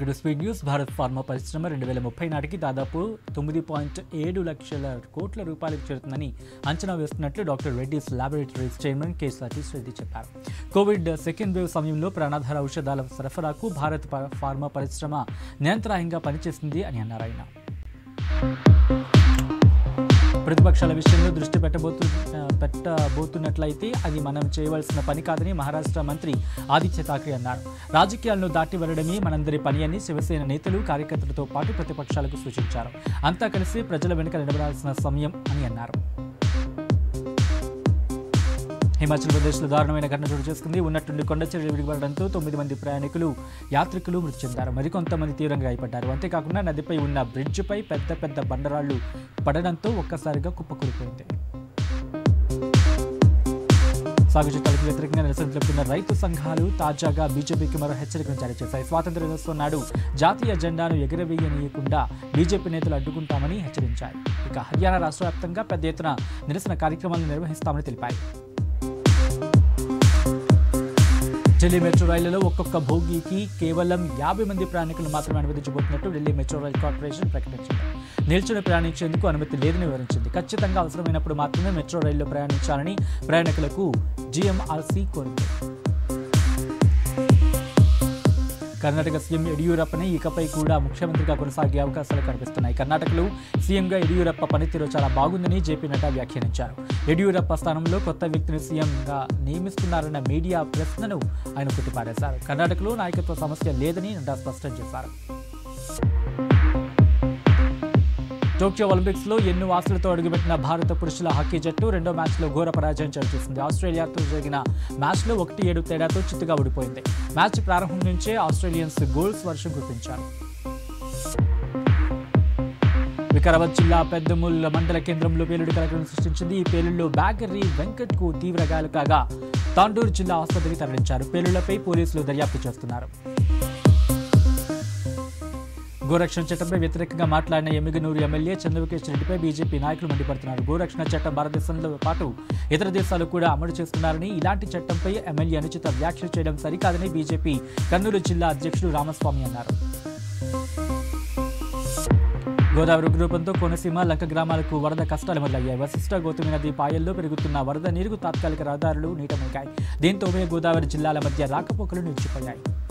welcome to speed news Bharat pharma పరిశ్రమ రెండు వేల ముప్పై నాటికి దాదాపు తొమ్మిది పాయింట్ ఏడు లక్షల కోట్ల రూపాయలకు చేరుతుందని అంచనా వేస్తున్నట్లు doctor Reddy's laboratories chairman K Satish Reddy చెప్పారు కోవిడ్ సెకండ్ వేవ్ సమయంలో ప్రాణాధార ఔషధాల సరఫరాకు భారత్ ప- ఫార్మా పరిశ్రమ నిరంతరాయంగా పనిచేసింది అని అన్నారు ఆయన ప్రతిపక్షాల విషయంలో దృష్టి పెట్టబోతు పెట్టబోతున్నట్లయితే అది మనం చేయవలసిన పని కాదని మహారాష్ట్ర మంత్రి ఆదిత్య ఠాక్రే అన్నారు రాజకీయాలను దాటి వెళ్లడమే మనందరి పని అని శివసేన నేతలు కార్యకర్తలతో పాటు ప్రతిపక్షాలకు సూచించారు అంతా కలిసి ప్రజల వెనుక నిలబడాల్సిన సమయం అని అన్నారు హిమాచల్ ప్రదేశ్లో దారుణమైన ఘటన చోటు చేసుకుంది ఉన్నట్టుండి కొండ చర్యలు విడిపడడంతో తొమ్మిది మంది ప్రయాణికులు యాత్రికులు మృతి చెందారు మరికొంతమంది తీవ్రంగా గాయపడ్డారు అంతేకాకుండా నదిపై ఉన్న బ్రిడ్జిపై పెద్ద పెద్ద బండరాళ్లు పడడంతో ఒక్కసారిగా కుప్పకూలిపోయింది సాగు చట్టాలకు వ్యతిరేకంగా నిరసన తెలుపుతున్న రైతు సంఘాలు తాజాగా బీజేపీకి మరో హెచ్చరికను జారీ చేశాయి స్వాతంత్ర దినోత్సవం నాడు జాతీయ జెండాను ఎగురవేయనీయకుండా బీజేపీ నేతలు అడ్డుకుంటామని హెచ్చరించాయి ఇక హర్యానా రాష్ట్ర వ్యాప్తంగా పెద్ద ఎత్తున నిరసన కార్యక్రమాలను నిర్వహిస్తామని తెలిపాయి ఢిల్లీ మెట్రో రైళ్లలో ఒక్కొక్క భోగికి కేవలం యాభై మంది ప్రయాణికులు మాత్రమే అనుమతించబోతున్నట్టు ఢిల్లీ మెట్రో రైల్ కార్పొరేషన్ ప్రకటించింది నిల్చుని ప్రయాణించేందుకు అనుమతి లేదని వివరించింది ఖచ్చితంగా అవసరమైనప్పుడు మాత్రమే మెట్రో రైల్లో ప్రయాణించాలని ప్రయాణికులకు జీఎంఆర్సీ కోరింది కర్ణాటక సీఎం యడియూరప్పని ఇకపై కూడా ముఖ్యమంత్రిగా కొనసాగే అవకాశాలు కనిపిస్తున్నాయి కర్ణాటకలో సీఎంగా యడియూరప్ప పనితీరు చాలా బాగుందని జేపీ నడ్డా వ్యాఖ్యానించారు యడియూరప్ప స్థానంలో కొత్త వ్యక్తిని సీఎంగా నియమిస్తున్నారన్న మీడియా ప్రశ్నను ఆయన కొట్టిపారేశారు కర్ణాటకలో నాయకత్వ సమస్య లేదని నడ్డా స్పష్టం చేశారు టోక్యో ఒలింపిక్స్ లో ఎన్నో ఆశలతో అడుగుపెట్టిన భారత పురుషుల హాకీ జట్టు రెండో మ్యాచ్ లో ఘోర పరాజయం చవిచూసింది ఆస్ట్రేలియాతో జరిగిన మ్యాచ్ లో ఒకటి ఏడు తేడాతో చిత్తుగా ఓడిపోయింది మ్యాచ్ ప్రారంభం నుంచే ఆస్ట్రేలియన్స్ గోల్స్ వర్షం కురిపించారు వికారాబాద్ జిల్లా పెద్దముల్ మండల కేంద్రంలో పేలుడు కలకలం సృష్టించింది ఈ పేలుడులో బ్యాగర్రీ వెంకట్ కు తీవ్ర గాయాలు కాగా తాండూరు జిల్లా ఆసుపత్రికి తరలించారు పేలుళ్లపై పోలీసులు దర్యాప్తు చేస్తున్నారు గోరక్షణ చట్టంపై వ్యతిరేకంగా మాట్లాడిన ఎమ్మిగనూరు ఎమ్మెల్యే చంద్రకేశ్ రెడ్డిపై బీజేపీ నాయకులు మండిపడుతున్నారు గోరక్షణ చట్టం భారతదేశంలో పాటు ఇతర దేశాలు కూడా అమలు చేస్తున్నారని ఇలాంటి చట్టంపై ఎమ్మెల్యే అనుచిత వ్యాఖ్యలు చేయడం సరికాదని బీజేపీ కర్నూలు జిల్లా అధ్యక్షుడు రామస్వామి అన్నారు గోదావరి ఉగ్రరూపంతో కోనసీమ లంక గ్రామాలకు వరద కష్టాలు మొదలయ్యాయి వశిష్ట గౌతమి నది పాయల్లో పెరుగుతున్న వరద నీరుకు తాత్కాలిక రహదారులు నీట మునిగాయి దీంతో ఉభయ గోదావరి జిల్లాల మధ్య రాకపోకలు నిలిచిపోయాయి